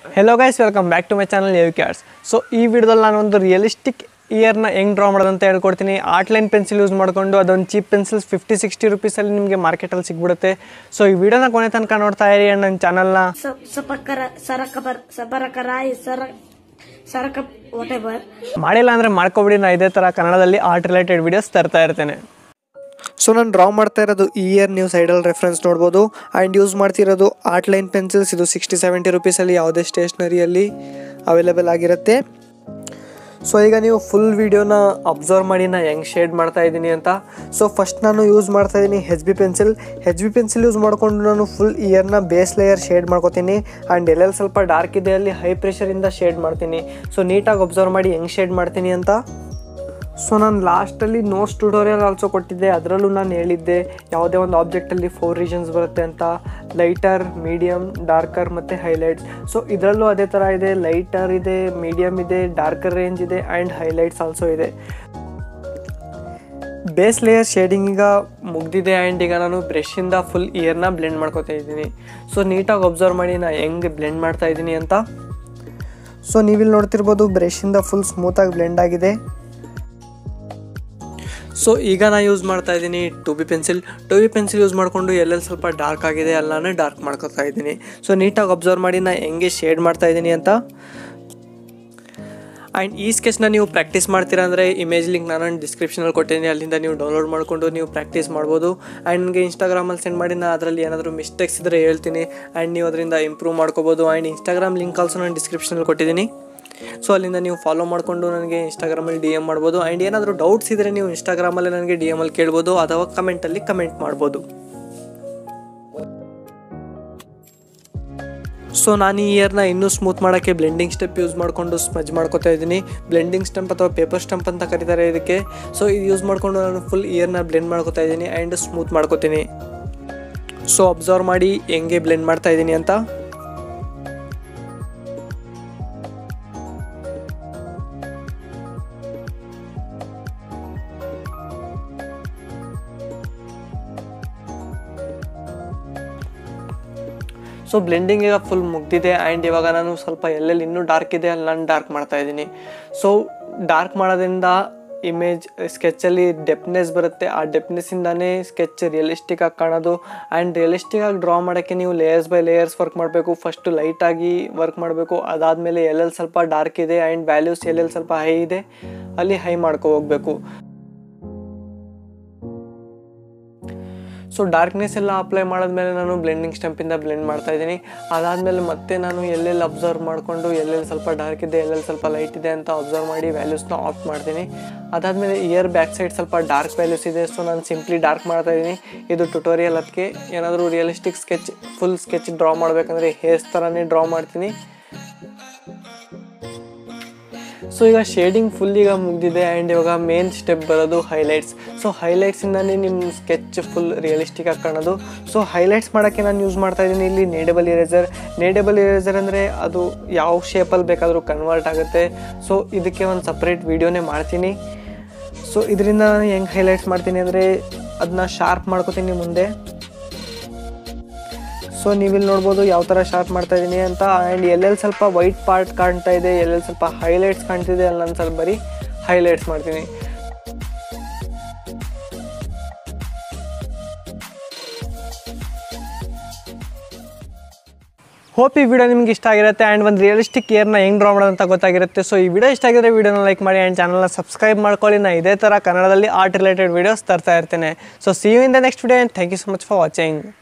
hello guys welcome back to my channel U cars so ಈ ವಿಡಿಯೋದಲ್ಲಿ ನಾನು ಒಂದು ರಿಯಲಿಸ್ಟಿಕ್ ಇಯರ್ನ ಹೆಂಗೆ ಡ್ರಾ ಮಾಡೋದು ಅಂತ ಹೇಳ್ಕೊಡ್ತೀನಿ ಆರ್ಟ್ಲೈನ್ ಪೆನ್ಸಿಲ್ ಯೂಸ್ ಮಾಡಿಕೊಂಡು ಅದೊಂದು ಚೀಪ್ ಪೆನ್ಸಿಲ್ಸ್ ಫಿಫ್ಟಿ ಸಿಕ್ಸ್ಟಿ ರುಪೀಸಲ್ಲಿ ನಿಮಗೆ ಮಾರ್ಕೆಟಲ್ಲಿ ಸಿಗ್ಬಿಡುತ್ತೆ ಸೊ ಈ ವಿಡಿಯೋನ ಕೊನೆ ತನಕ ನೋಡ್ತಾ ಇರಿ and ನನ್ನ ಚಾನಲ್ನ ಸ- ಸಪಕರ ಸರಕಬರ್ ಸಬರಕರಾಯಿ ಸರ ಸರಕ ವಾಟ್ ಎವರ್ ಮಾಡಿಲ್ಲ ಅಂದರೆ ಮಾಡ್ಕೊಬಿಡಿ ನಾ ಇದೇ ಥರ ಕನ್ನಡದಲ್ಲಿ ಆರ್ಟ್ ರಿಲೇಟೆಡ್ ವಿಡಿಯೋಸ್ ತರ್ತಾ ಇರ್ತೇನೆ ಸೊ ನಾನು ಡ್ರಾ ಮಾಡ್ತಾ ಇರೋದು ಈ ಇಯರ್ ನೀವು ಸೈಡಲ್ಲಿ ರೆಫರೆನ್ಸ್ ನೋಡ್ಬೋದು ಆ್ಯಂಡ್ ಯೂಸ್ ಮಾಡ್ತಿರೋದು ಆರ್ಟ್ ಲೈನ್ ಪೆನ್ಸಿಲ್ಸ್ ಇದು ಸಿಕ್ಸ್ಟಿ ಸೆವೆಂಟಿ ರುಪೀಸಲ್ಲಿ ಯಾವುದೇ ಸ್ಟೇಷ್ನರಿಯಲ್ಲಿ ಅವೈಲೇಬಲ್ ಆಗಿರುತ್ತೆ ಸೊ ಈಗ ನೀವು ಫುಲ್ ವಿಡಿಯೋನ ಅಬ್ಸರ್ವ್ ಮಾಡಿ ನಾ ಹೆಂಗೆ ಶೇಡ್ ಮಾಡ್ತಾ ಇದ್ದೀನಿ ಅಂತ ಸೊ ಫಸ್ಟ್ ನಾನು ಯೂಸ್ ಮಾಡ್ತಾ ಇದ್ದೀನಿ H B pencil H B pencil use ಮಾಡಿಕೊಂಡು ನಾನು ಫುಲ್ ಇಯರ್ನ ಬೇಸ್ ಲೇಯರ್ ಶೇಡ್ ಮಾಡ್ಕೋತೀನಿ ಆ್ಯಂಡ್ ಎಲ್ಲೆಲ್ಲಿ ಸ್ವಲ್ಪ ಡಾರ್ಕ್ ಇದೆ ಅಲ್ಲಿ ಹೈ ಪ್ರೆಷರಿಂದ ಶೇಡ್ ಮಾಡ್ತೀನಿ ಸೊ ನೀಟಾಗಿ ಅಬ್ಸರ್ವ್ ಮಾಡಿ ಹೆಂಗೆ ಶೇಡ್ ಮಾಡ್ತೀನಿ ಅಂತ ಸೊ ನಾನು ಲಾಸ್ಟಲ್ಲಿ ನೋಟ್ಸ್ ಟ್ಯೂಟೋರಿಯಲ್ ಆಲ್ಸೋ ಕೊಟ್ಟಿದ್ದೆ ಅದರಲ್ಲೂ ನಾನು ಹೇಳಿದ್ದೆ ಯಾವುದೇ ಒಂದು ಆಬ್ಜೆಕ್ಟಲ್ಲಿ ಫೋರ್ ರೀಜನ್ಸ್ ಬರುತ್ತೆ ಅಂತ ಲೈಟರ್ ಮೀಡಿಯಮ್ ಡಾರ್ಕರ್ ಮತ್ತು ಹೈಲೈಟ್ಸ್ ಸೊ ಇದರಲ್ಲೂ ಅದೇ ಥರ ಇದೆ ಲೈಟರ್ ಇದೆ ಮೀಡಿಯಮ್ ಇದೆ ಡಾರ್ಕರ್ ರೇಂಜ್ ಇದೆ ಆ್ಯಂಡ್ ಹೈಲೈಟ್ಸ್ ಆಲ್ಸೋ ಇದೆ ಬೇಸ್ ಲೇಯರ್ ಶೇಡಿಂಗ್ ಈಗ ಮುಗ್ದಿದೆ ಆ್ಯಂಡ್ ಈಗ ನಾನು ಬ್ರಷಿಂದ ಫುಲ್ ಇಯರ್ನ ಬ್ಲೆಂಡ್ ಮಾಡ್ಕೊತಾ ಇದ್ದೀನಿ ಸೊ ನೀಟಾಗಿ ಅಬ್ಸರ್ವ್ ಮಾಡಿ ನಾನು ಹೆಂಗೆ ಬ್ಲೆಂಡ್ ಮಾಡ್ತಾ ಇದ್ದೀನಿ ಅಂತ ಸೊ ನೀವಿಲ್ಲಿ ನೋಡ್ತಿರ್ಬೋದು ಬ್ರಷಿಂದ ಫುಲ್ ಸ್ಮೂತಾಗಿ ಬ್ಲೆಂಡ್ ಆಗಿದೆ ಸೊ ಈಗ ನಾನು ಯೂಸ್ ಮಾಡ್ತಾ ಇದ್ದೀನಿ two B pencil two B pencil use ಮಾಡಿಕೊಂಡು ಎಲ್ಲೆಲ್ಲಿ ಸ್ವಲ್ಪ ಡಾರ್ಕ್ ಆಗಿದೆ ಎಲ್ಲಾನು ಡಾರ್ಕ್ ಮಾಡ್ಕೊತಾ ಇದ್ದೀನಿ ಸೊ ನೀಟಾಗಿ ಅಬ್ಸರ್ವ್ ಮಾಡಿ ನಾನು ಹೆಂಗೆ ಶೇಡ್ ಮಾಡ್ತಾ ಇದ್ದೀನಿ ಅಂತ ಆ್ಯಂಡ್ ಈ ಸ್ಕೆಚ್ನ ನೀವು ಪ್ರಾಕ್ಟೀಸ್ ಮಾಡ್ತೀರಾ ಅಂದರೆ ಇಮೇಜ್ ಲಿಂಕ್ ನಾನು ಡಿಸ್ಕ್ರಿಪ್ಷನಲ್ಲಿ ಕೊಟ್ಟಿದ್ದೀನಿ ಅಲ್ಲಿಂದ ನೀವು ಡೌನ್ಲೋಡ್ ಮಾಡಿಕೊಂಡು ನೀವು ಪ್ರಾಕ್ಟೀಸ್ ಮಾಡ್ಬೋದು ಆ್ಯಂಡ್ ನನಗೆ ಇನ್ಸ್ಟಾಗ್ರಾಮಲ್ಲಿ ಸೆಂಡ್ ಮಾಡಿ ನಾನು ಅದರಲ್ಲಿ ಏನಾದರೂ ಮಿಸ್ಟೇಕ್ಸ್ ಇದ್ದರೆ ಹೇಳ್ತೀನಿ ಆ್ಯಂಡ್ ನೀವು ಅದರಿಂದ ಇಂಪ್ರೂವ್ ಮಾಡ್ಕೋಬೋದು ಆ್ಯಂಡ್ ಇನ್ಸ್ಟಾಗ್ರಾಮ್ ಲಿಂಕ್ ಆಲ್ಸೋ ನಾನು ಡಿಸ್ಕ್ರಿಪ್ಷನಲ್ಲಿ ಕೊಟ್ಟಿದ್ದೀನಿ ಸೊ ಅಲ್ಲಿಂದ ನೀವು ಫಾಲೋ ಮಾಡಿಕೊಂಡು ನನಗೆ ಇನ್ಸ್ಟಾಗ್ರಾಮಲ್ಲಿ ಡಿ ಎಮ್ ಮಾಡ್ಬೋದು ಆ್ಯಂಡ್ ಏನಾದರೂ ಡೌಟ್ಸ್ ಇದ್ದರೆ ನೀವು ಇನ್ಸ್ಟಾಗ್ರಾಮಲ್ಲಿ ನನಗೆ ಡಿ ಎಮಲ್ಲಿ ಕೇಳ್ಬೋದು ಅಥವಾ ಕಮೆಂಟಲ್ಲಿ ಕಮೆಂಟ್ ಮಾಡ್ಬೋದು ಸೊ ನಾನು ಈ ಇಯರ್ನ ಇನ್ನೂ ಸ್ಮೂತ್ ಮಾಡೋಕ್ಕೆ ಬ್ಲೆಂಡಿಂಗ್ ಸ್ಟೆಪ್ ಯೂಸ್ ಮಾಡಿಕೊಂಡು ಸ್ಮಜ್ ಮಾಡ್ಕೊತಾ ಇದ್ದೀನಿ ಬ್ಲೆಂಡಿಂಗ್ ಸ್ಟಂಪ್ ಅಥವಾ ಪೇಪರ್ ಸ್ಟಂಪ್ ಅಂತ ಕರೀತಾರೆ ಇದಕ್ಕೆ ಸೊ ಇದು ಯೂಸ್ ಮಾಡಿಕೊಂಡು ನಾನು ಫುಲ್ ಇಯರ್ನ ಬ್ಲೆಂಡ್ ಮಾಡ್ಕೊತಾ ಇದ್ದೀನಿ ಆ್ಯಂಡ್ ಸ್ಮೂತ್ ಮಾಡ್ಕೊತೀನಿ ಸೊ ಅಬ್ಸರ್ವ್ ಮಾಡಿ ಹೆಂಗೆ ಬ್ಲೆಂಡ್ ಮಾಡ್ತಾ ಇದ್ದೀನಿ ಅಂತ ಸೊ ಬ್ಲೆಂಡಿಂಗ್ ಈಗ ಫುಲ್ ಮುಗ್ದಿದೆ ಆ್ಯಂಡ್ ಇವಾಗ ನಾನು ಸ್ವಲ್ಪ ಎಲ್ಲೆಲ್ಲಿ ಇನ್ನೂ ಡಾರ್ಕ್ ಇದೆ ಅಲ್ಲಿ ನಾನು ಡಾರ್ಕ್ ಮಾಡ್ತಾ ಇದ್ದೀನಿ ಸೊ ಡಾರ್ಕ್ ಮಾಡೋದ್ರಿಂದ ಇಮೇಜ್ ಸ್ಕೆಚಲ್ಲಿ ಡೆಪ್ನೆಸ್ ಬರುತ್ತೆ ಆ ಡೆಪ್ನೆಸ್ಸಿಂದಾನೇ ಸ್ಕೆಚ್ ರಿಯಲಿಸ್ಟಿಕ್ ಆಗಿ ಕಾಣೋದು ಆ್ಯಂಡ್ ರಿಯಲಿಸ್ಟಿಕ್ ಆಗಿ ಡ್ರಾ ಮಾಡೋಕ್ಕೆ ನೀವು ಲೇಯರ್ಸ್ ಬೈ ಲೇಯರ್ಸ್ ವರ್ಕ್ ಮಾಡಬೇಕು ಫಸ್ಟು ಲೈಟಾಗಿ ವರ್ಕ್ ಮಾಡಬೇಕು ಅದಾದಮೇಲೆ ಎಲ್ಲೆಲ್ಲಿ ಸ್ವಲ್ಪ ಡಾರ್ಕ್ ಇದೆ ಆ್ಯಂಡ್ ವ್ಯಾಲ್ಯೂಸ್ ಎಲ್ಲೆಲ್ಲಿ ಸ್ವಲ್ಪ ಹೈ ಇದೆ ಅಲ್ಲಿ ಹೈ ಮಾಡ್ಕೊ ಹೋಗಬೇಕು ಸೊ ಡಾರ್ಕ್ನೆಸ್ ಎಲ್ಲ ಅಪ್ಲೈ ಮಾಡಿದ್ಮೇಲೆ ನಾನು ಬ್ಲೆಂಡಿಂಗ್ ಸ್ಟಂಪಿಂದ ಬ್ಲೆಂಡ್ ಮಾಡ್ತಾ ಇದ್ದೀನಿ ಅದಾದಮೇಲೆ ಮತ್ತೆ ನಾನು ಎಲ್ಲೆಲ್ಲಿ ಅಬ್ಸರ್ವ್ ಮಾಡಿಕೊಂಡು ಎಲ್ಲೆಲ್ಲಿ ಸ್ವಲ್ಪ ಡಾರ್ಕ್ ಇದೆ ಎಲ್ಲೆಲ್ಲಿ ಸ್ವಲ್ಪ ಲೈಟ್ ಇದೆ ಅಂತ ಅಬ್ಸರ್ವ್ ಮಾಡಿ ವ್ಯಾಲ್ಯೂಸ್ನ ಆಫ್ ಮಾಡ್ತೀನಿ ಅದಾದಮೇಲೆ ಇಯರ್ ಬ್ಯಾಕ್ ಸೈಡ್ ಸ್ವಲ್ಪ ಡಾರ್ಕ್ ವ್ಯಾಲ್ಯೂಸ್ ಇದೆ ಸೊ ನಾನು ಸಿಂಪ್ಲಿ ಡಾರ್ಕ್ ಮಾಡ್ತಾ ಇದ್ದೀನಿ ಇದು ಟ್ಯುಟೋರಿಯಲ್ ಅದಕ್ಕೆ ಏನಾದರೂ realistic sketch full sketch draw ಮಾಡಬೇಕಂದ್ರೆ ಹೇರ್ಸ್ ಥರನೇ ಡ್ರಾ ಮಾಡ್ತೀನಿ ಸೊ ಈಗ ಶೇಡಿಂಗ್ ಫುಲ್ ಈಗ ಮುಗ್ದಿದೆ ಆ್ಯಂಡ್ ಇವಾಗ ಮೇನ್ ಸ್ಟೆಪ್ ಬರೋದು ಹೈಲೈಟ್ಸ್ ಸೊ ಹೈಲೈಟ್ಸಿಂದನೇ ನಿಮ್ಮ ಸ್ಕೆಚ್ ಫುಲ್ ರಿಯಲಿಸ್ಟಿಕ್ ಆಗಿ ಕಾಣೋದು ಸೊ ಹೈಲೈಟ್ಸ್ ಮಾಡೋಕ್ಕೆ ನಾನು ಯೂಸ್ ಮಾಡ್ತಾ ಇದ್ದೀನಿ ಇಲ್ಲಿ ನೇಡೆಬಲ್ ಇರೇಸರ್ ನೇಡೆಬಲ್ ಇರೇಸರ್ ಅಂದರೆ ಅದು ಯಾವ ಶೇಪಲ್ಲಿ ಬೇಕಾದರೂ ಕನ್ವರ್ಟ್ ಆಗುತ್ತೆ ಸೊ ಇದಕ್ಕೆ ಒಂದು ಸಪ್ರೇಟ್ ವೀಡಿಯೋನೇ ಮಾಡ್ತೀನಿ ಸೊ ಇದರಿಂದ ನಾನು ಹೆಂಗೆ ಹೈಲೈಟ್ಸ್ ಮಾಡ್ತೀನಿ ಅಂದರೆ ಅದನ್ನ ಶಾರ್ಪ್ ಮಾಡ್ಕೋತೀನಿ ಮುಂದೆ ಸೊ ನೀವಿಲ್ಲಿ ನೋಡ್ಬೋದು ಯಾವ ಥರ ಶಾರ್ಪ್ ಮಾಡ್ತಾ ಇದ್ದೀನಿ ಅಂತ ಆ್ಯಂಡ್ ಎಲ್ಲೆಲ್ಲಿ ಸ್ವಲ್ಪ ವೈಟ್ ಪಾರ್ಟ್ ಕಾಣ್ತಾ ಇದೆ ಎಲ್ಲೆಲ್ಲಿ ಸ್ವಲ್ಪ ಹೈಲೈಟ್ಸ್ ಕಾಣ್ತಿದೆ ಅಲ್ಲಿ ನಾನು ಸ್ವಲ್ಪ ಬರೀ ಹೈಲೈಟ್ಸ್ ಮಾಡ್ತೀನಿ ಹೋಪ್ ಈ ವಿಡಿಯೋ ನಿಮ್ಗೆ ಇಷ್ಟ ಆಗಿರುತ್ತೆ ಆ್ಯಂಡ್ ಒಂದು ರಿಯಲಿಸ್ಟಿಕ್ ಇಯರ್ನ ಹೆಂಗೆ ಡ್ರಾ ಮಾಡೋದು ಅಂತ ಗೊತ್ತಾಗಿರುತ್ತೆ ಸೊ ಈ ವಿಡಿಯೋ ಇಷ್ಟ ಆಗಿದ್ರೆ ವಿಡಿಯೋನ ಲೈಕ್ ಮಾಡಿ ಆ್ಯಂಡ್ ಚಾನಲ್ನ ಸಬ್ಸ್ಕ್ರೈಬ್ ಮಾಡ್ಕೊಳ್ಳಿ ನಾನು ಇದೇ ಥರ ಕನ್ನಡದಲ್ಲಿ ಆರ್ಟ್ ರಿಲೇಟೆಡ್ ವೀಡಿಯೋಸ್ ತರ್ತಾ ಇರ್ತೇನೆ so see you in the next video and thank you so much for watching